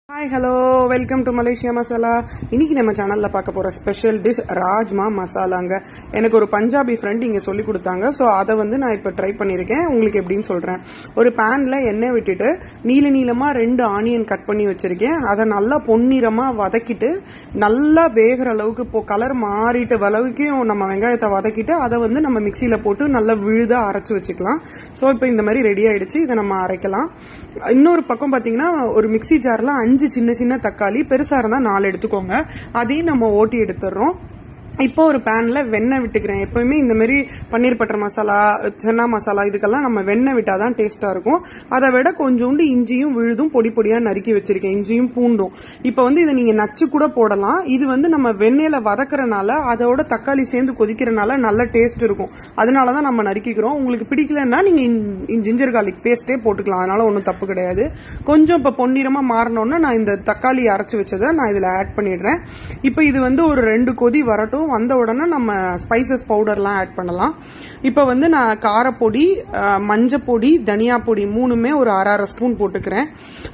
hi hello welcome to Malaysia Masala இன்னைக்கு நம்ம சேனல்ல பார்க்க போற ஸ்பெஷல் டிஷ் ராஜ்மா மசாலாங்க எனக்கு ஒரு பஞ்சாபி ஃப்ரெண்ட் இங்க சொல்லி கொடுத்தாங்க ஸோ அதை வந்து நான் இப்போ ட்ரை பண்ணியிருக்கேன் உங்களுக்கு எப்படின்னு சொல்றேன் ஒரு பேன்ல எண்ணெய் விட்டுட்டு நீல நீளமா ரெண்டு ஆனியன் கட் பண்ணி வச்சிருக்கேன் அதை நல்லா பொன்னிறமா வதக்கிட்டு நல்லா வேகிற அளவுக்கு இப்போ கலர் மாறிட்டு அளவுக்கும் நம்ம வெங்காயத்தை வதக்கிட்டு அதை வந்து நம்ம மிக்சியில போட்டு நல்லா விழுதா அரைச்சு வச்சுக்கலாம் ஸோ இப்போ இந்த மாதிரி ரெடி ஆயிடுச்சு இதை நம்ம அரைக்கலாம் இன்னொரு பக்கம் பாத்தீங்கன்னா ஒரு மிக்ஸி ஜார்ல அஞ்சு சின்ன சின்ன தக்காளி பெருசா இருந்தா நாலு எடுத்துக்கோங்க அதையும் நம்ம ஓட்டி எடுத்துடுறோம் இப்போ ஒரு பேன்ல வெண்ணெய் விட்டுக்கிறேன் எப்பவுமே இந்த மாதிரி பன்னீர் பட்டர் மசாலா சென்னா மசாலா இதுக்கெல்லாம் நம்ம வெண்ணெய் விட்டாதான் டேஸ்டா இருக்கும் அதை விட கொஞ்சோண்டு இஞ்சியும் விழுதும் பொடி பொடியா நறுக்கி வச்சிருக்கேன் இஞ்சியும் பூண்டும் இப்போ வந்து இதை நீங்க நச்சு கூட போடலாம் இது வந்து நம்ம வெண்ணெயில வதக்குறனால அதோட தக்காளி சேர்ந்து கொதிக்கிறனால நல்ல டேஸ்ட் இருக்கும் அதனாலதான் நம்ம நறுக்கிக்கிறோம் உங்களுக்கு பிடிக்கலன்னா நீங்க ஜிஞ்சர் கார்லிக் பேஸ்டே போட்டுக்கலாம் அதனால ஒன்றும் தப்பு கிடையாது கொஞ்சம் இப்போ பொன்னிறமா மாறினோன்னா நான் இந்த தக்காளி அரைச்சு வச்சதை நான் இதுல ஆட் பண்ணிடுறேன் இப்போ இது வந்து ஒரு ரெண்டு கொதி வரட்டும் வந்த உடனே நம்ம ஸ்பைசஸ் பவுடர்லாம் ஆட் பண்ணலாம் இப்போ வந்து நான் காரப்பொடி மஞ்சப்பொடி தனியா பொடி மூணுமே ஒரு அரை அரை ஸ்பூன் போட்டுக்கிறேன்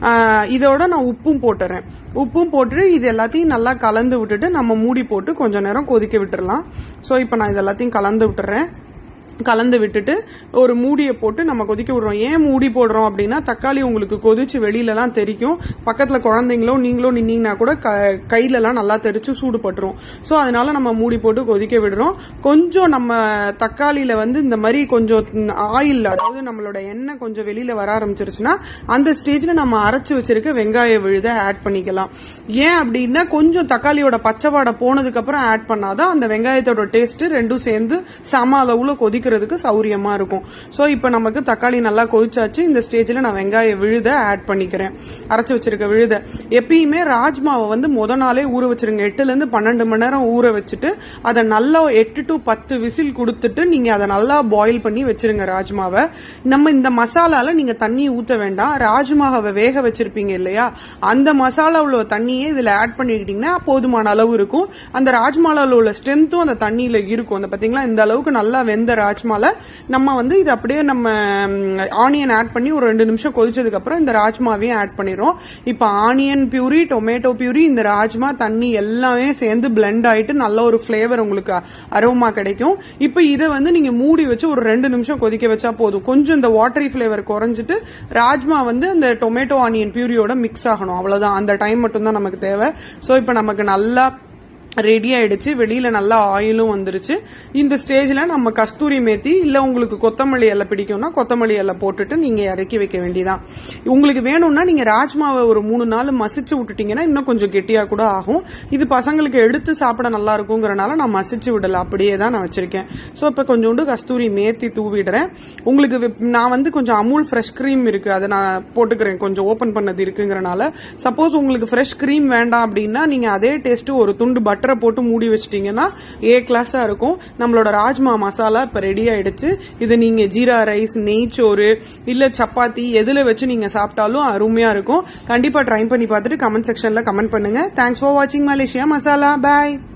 இதோட நான் உப்பும் போட்டுறேன் உப்பும் போட்டுட்டு இது எல்லாத்தையும் நல்லா கலந்து விட்டுட்டு நம்ம மூடி போட்டு கொஞ்ச நேரம் கொதிக்க விட்டுறலாம் ஸோ இப்போ நான் இது எல்லாத்தையும் கலந்து விட்டுறேன் கலந்து விட்டுட்டு ஒரு மூடியை போட்டு நம்ம கொதிக்க விடுறோம் ஏன் மூடி போடுறோம் அப்படின்னா தக்காளி உங்களுக்கு கொதிச்சு வெளியிலலாம் தெரிக்கும் பக்கத்துல குழந்தைங்களோ நீங்களோ நின்னீங்கன்னா கூட கையிலலாம் நல்லா தெரிச்சு சூடு பட்டுரும் ஸோ அதனால நம்ம மூடி போட்டு கொதிக்க விடுறோம் கொஞ்சம் நம்ம தக்காளியில வந்து இந்த மாதிரி கொஞ்சம் ஆயில் அதாவது நம்மளோட எண்ணெய் கொஞ்சம் வெளியில வர ஆரம்பிச்சிருச்சுன்னா அந்த ஸ்டேஜ்ல நம்ம அரைச்சு வச்சிருக்க வெங்காய விழுத ஆட் பண்ணிக்கலாம் ஏன் அப்படின்னா கொஞ்சம் தக்காளியோட பச்சை வாடை போனதுக்கு அப்புறம் ஆட் பண்ணாதான் அந்த வெங்காயத்தோட டேஸ்ட் ரெண்டும் சேர்ந்து சம அளவுல கொதிக்க கொதிக்கிறதுக்கு சௌரியமா இருக்கும் ஸோ இப்போ நமக்கு தக்காளி நல்லா கொதிச்சாச்சு இந்த ஸ்டேஜில் நான் வெங்காய விழுத ஆட் பண்ணிக்கிறேன் அரைச்சி வச்சிருக்க விழுத எப்பயுமே ராஜ்மாவை வந்து முத நாளே ஊற வச்சிருங்க எட்டுல இருந்து பன்னெண்டு மணி நேரம் ஊற வச்சுட்டு அதை நல்லா எட்டு டு பத்து விசில் கொடுத்துட்டு நீங்க அதை நல்லா பாயில் பண்ணி வச்சிருங்க ராஜ்மாவை நம்ம இந்த மசாலால நீங்க தண்ணி ஊத்த வேண்டாம் ராஜ்மாவை வேக வச்சிருப்பீங்க இல்லையா அந்த மசாலாவில் உள்ள தண்ணியே இதுல ஆட் பண்ணிக்கிட்டீங்கன்னா போதுமான அளவு இருக்கும் அந்த ராஜ்மாலாவில் உள்ள ஸ்ட்ரென்த்தும் அந்த தண்ணியில இருக்கும் அந்த பாத்தீங்களா இந்த அளவுக்கு நல்லா வெந்த ராஜ்மால நம்ம வந்து இது அப்படியே நம்ம ஆனியன் ஆட் பண்ணி ஒரு ரெண்டு நிமிஷம் கொதிச்சதுக்கு அப்புறம் இந்த ராஜ்மாவையும் ஆட் பண்ணிடுறோம் இப்போ ஆனியன் பியூரி டொமேட்டோ பியூரி இந்த ராஜ்மா தண்ணி எல்லாமே சேர்ந்து பிளெண்ட் ஆயிட்டு நல்ல ஒரு ஃபிளேவர் உங்களுக்கு அரோமா கிடைக்கும் இப்போ இதை வந்து நீங்க மூடி வச்சு ஒரு ரெண்டு நிமிஷம் கொதிக்க வச்சா போதும் கொஞ்சம் இந்த வாட்டரி ஃபிளேவர் குறைஞ்சிட்டு ராஜ்மா வந்து அந்த டொமேட்டோ ஆனியன் பியூரியோட மிக்ஸ் ஆகணும் அவ்வளவுதான் அந்த டைம் மட்டும் தான் நமக்கு தேவை ஸோ இப்போ நமக்கு நல்லா ரெடி ஆயிடுச்சு வெளியில நல்லா ஆயிலும் வந்துருச்சு இந்த ஸ்டேஜ்ல நம்ம கஸ்தூரி மேத்தி இல்ல உங்களுக்கு கொத்தமல்லி இலை பிடிக்கும்னா கொத்தமல்லி இலை போட்டுட்டு நீங்க இறக்கி வைக்க வேண்டியதான் உங்களுக்கு வேணும்னா நீங்க ராஜ்மாவை ஒரு மூணு நாள் மசிச்சு விட்டுட்டீங்கன்னா இன்னும் கொஞ்சம் கெட்டியா கூட ஆகும் இது பசங்களுக்கு எடுத்து சாப்பிட நல்லா இருக்குங்கிறனால நான் மசிச்சு விடல அப்படியே தான் நான் வச்சிருக்கேன் ஸோ இப்போ கொஞ்சோண்டு கஸ்தூரி மேத்தி தூவிடுறேன் உங்களுக்கு நான் வந்து கொஞ்சம் அமுல் ஃப்ரெஷ் கிரீம் இருக்கு அதை நான் போட்டுக்கிறேன் கொஞ்சம் ஓபன் பண்ணது இருக்குங்கிறனால சப்போஸ் உங்களுக்கு ஃப்ரெஷ் கிரீம் வேண்டாம் அப்படின்னா நீங்க அதே டேஸ்ட் ஒரு துண்டு பட் பட்டரை போட்டு மூடி வச்சிட்டீங்கன்னா ஏ கிளாஸா இருக்கும் நம்மளோட ராஜ்மா மசாலா இப்ப ரெடி ஆயிடுச்சு இது நீங்க ஜீரா ரைஸ் நெய்ச்சோறு இல்ல சப்பாத்தி எதுல வச்சு நீங்க சாப்பிட்டாலும் அருமையா இருக்கும் கண்டிப்பா ட்ரை பண்ணி பார்த்துட்டு கமெண்ட் செக்ஷன்ல கமெண்ட் பண்ணுங்க தேங்க்ஸ் ஃபார் வாட்சிங் மலேசியா மசாலா பாய்